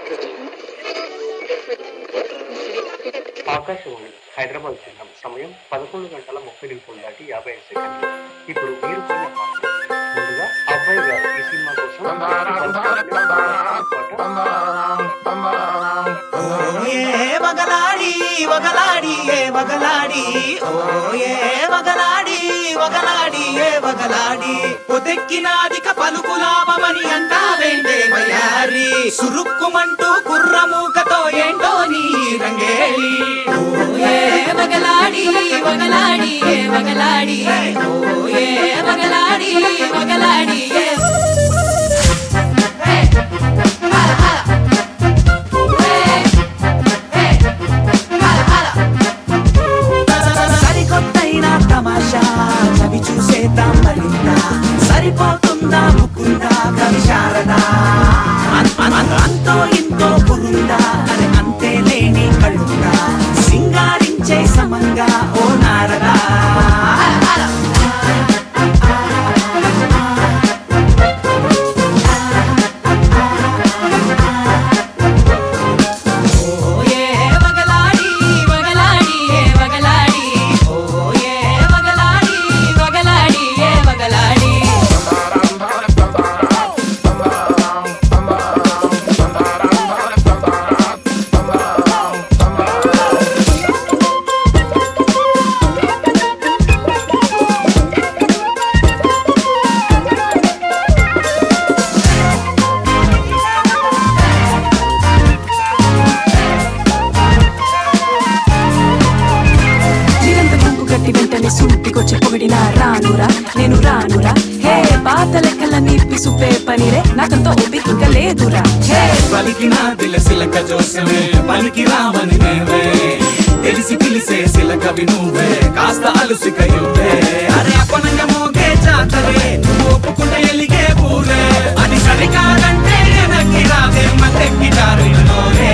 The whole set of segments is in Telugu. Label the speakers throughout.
Speaker 1: ఆకాశవాణి హైదరాబాద్ కేంద్రం సమయం పదకొండు గంటల ముప్పై నిమిషాలు దాటి యాభై ఐదు సెకండ్లు ఇప్పుడు మీరు కొన్న పాట ముందుగా అబ్బాయి గారు ఈ సినిమా కోసం
Speaker 2: ఏ వగలాడి వగలాడి ఏ వగలాడి ఓ ఏ వగలాడి వగలాడి ఏ వగలాడి పొదెక్కినాదిక పలుకులాభమని అంటావేంటే వయారి సురుక్కుమంటూ కుర్రమూకతో ఏంటో నీ రంగేలి ఓ ఏ
Speaker 3: వగలాడి వగలాడి ఏ వగలాడి ఓ ఏ వగలాడి వగలాడి ఏ
Speaker 2: సరికొత్తైన తమాషా చవి చూసేద్దాం మరింత సరిపోతుందా ముకుందా కవి శారదా అన్- అన్- అన్- అంతో ఇంతో పురుందా అని అంతే లేని కళ్ళుందా సింగారించే సమంగా ఓ నారదా
Speaker 3: ఓ ఏ వగలాడి వగలాడి ఏ వగలాడి ఓ ఏ వగలాడి వగలాడి ఏ వగలాడి
Speaker 4: చిరంత గుంపు కట్టి వెంటనే సూటికొచ్చి పొగిడిన రానురా నేను రానురా హే పాత లెక్కల నిప్పి సుపే పనిరే నాకంతో ఓపిక ఇంకా లేదురా హే
Speaker 2: పలికిన దిలసిలక జోసమే పలికి రామని నేవే తెలిసి పిలిసే సిలక వినువే కాస్త అలుసిక యువే అరే అపనంగ మోగే జాతరే నువ్వు ఒప్పుకుంటే ఎలిగే పూలే అది సరికాదంటే వెనక్కి రాదే మత్తెక్కి దారిలోనే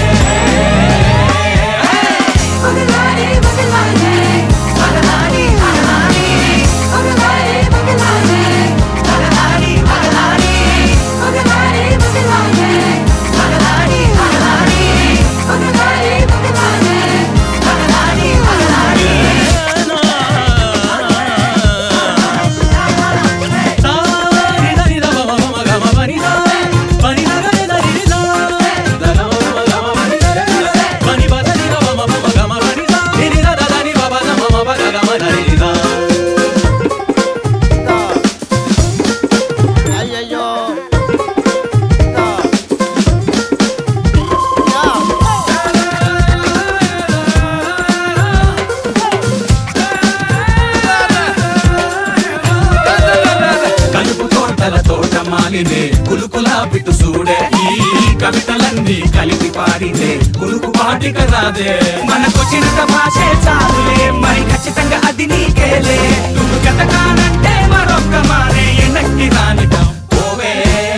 Speaker 3: వగలాడి వగలాడి వగలాడి వగలాడి వగలాడి వగలాడి వగలాడి వగలాడి వగలాడి వగలాడి వగలాడి వగలాడి వగలాడి వగలాడి వగలాడి వగలాడి
Speaker 5: అయ్యయ్యో
Speaker 2: కలుపు తోటల తోట మాలినే కులుకులా పిట్టు చూడే ఈ కవితలన్నీ కలిపి పాడితే కులుకు పాటిక రాదే మనకొచ్చిన భాషే చాలులే మరి ఖచ్చితంగా అది నీకేలే నువ్వు గతకానంటే మరొక్క మారే ఎనక్కి రానిటం పోవే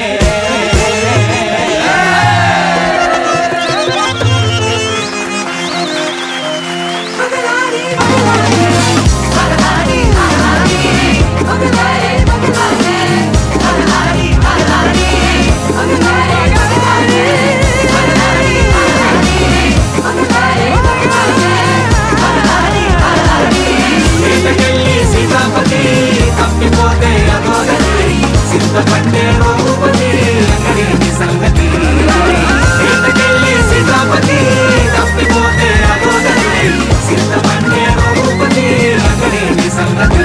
Speaker 3: వగలాడి వగలాడి వగలాడి వగలాడి వగలాడి వగలాడి వగలాడి వగలాడి వగలాడి వగలాడి వగలాడి వగలాడి వగలాడి వగలాడి
Speaker 2: సీతకెళ్ళి సీతాపతి తప్పిపోతే అదోగతి సింతపట్టే రఘుపతి అంగడి సంగతి సీతకెళ్ళి సీతాపతి తప్పిపోతే అదోగతి సింతపట్టే రఘుపతి అంగడి సంగతి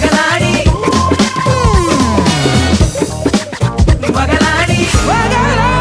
Speaker 2: మగలాడి మగలాడి